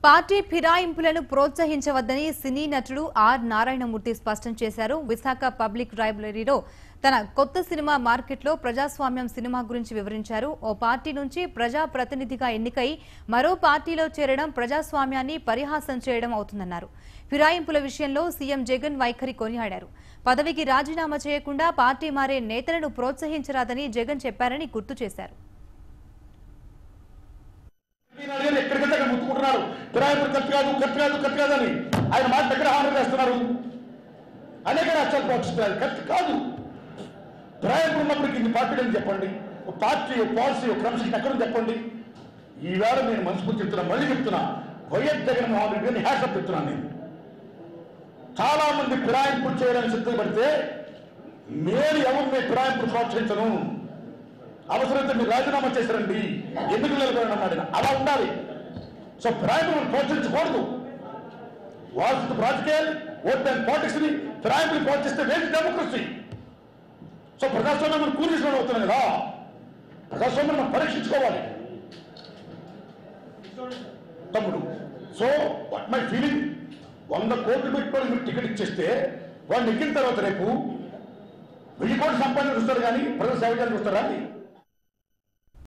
Party ఫిరాయింపులను ప్రోత్సహించవద్దని సినీ నటుడు are Narayanamurthy స్పష్టం చేశారు విశాఖ పబ్లిక్ లైబ్రరీలో తన కొత్త సినిమా మార్కెట్లో ప్రజాస్వామ్యం సినిమా గురించి వివరించారు ఓ పార్టీ నుంచి ప్రజా ప్రతినిధిగా ఎన్నికై మరో పార్టీలో చేరడం ప్రజాస్వామ్యాన్ని పరిహాసం చేయడం అవుతుందన్నారు ఫిరాయింపుల విషయంలో సీఎం జగన్ వైఖరి కొనియాడారు పదవికి రాజీనామా చేయకుండా పార్టీ మారే నేతలను ప్రోత్సహించరాదని జగన్ చెప్పారని గుర్తు చేశారు ఈనాడు గారు ఎక్కడికంటే అక్కడ ముత్తుకుంటున్నారు ఫిరాయింపులు ఖర్చు కాదు ఖర్చు కాదు ఖర్చు కాదు అని ఆయన మాట ఎక్కడ హామీ చేస్తున్నారు అనేక రాష్ట్రాలు పోషిస్తున్నారు ఖర్చు కాదు ఫిరాయింపులు ఉన్నప్పటికీ ఇన్ని పార్టీలు అని చెప్పండి ఒక పార్టీ ఒక పాలసీ ఒక క్రమశిక్షణ ఎక్కడ ఉంది చెప్పండి ఈవేళ నేను మనస్ఫూర్తి చెప్తున్నా మళ్ళీ చెప్తున్నా వైఎస్ జగన్మోహన్ రెడ్డి గారిని హ్యాషప్ చెప్తున్నాను నేను చాలా మంది ఫిరాయింపులు చేయడానికి సిద్ధపడితే నేను ఎవరిని ఫిరాయింపులు ప్రోత్సహించను అవసరమైతే మీరు రాజీనామా చేశారండి ఎందుకు నిలబడడం అన్నాడు ఆయన. అలా ఉండాలి సో ఫిరాయింపులను ప్రోత్సహించకూడదు వాస్తు రాజకీయాలు ఓట్ బ్యాంక్ పాలిటిక్స్ ని ఫిరాయింపులు ప్రోత్సహిస్తే వేసి డెమోక్రసీ సో ప్రజాస్వామ్యం మనం కూలి చేసుకోవడం అవుతున్నాం కదా ప్రజాస్వామ్యం మనం పరీక్షించుకోవాలి తమ్ముడు సో వాట్ మై ఫీలింగ్ వంద కోట్లు పెట్టుకొని మీరు టికెట్ ఇచ్చేస్తే వాళ్ళు ఎక్కిన తర్వాత రేపు వెయ్యి కోట్లు సంపాదన చూస్తారు కానీ ప్రజల సేవ చేయాలని చూస్తారా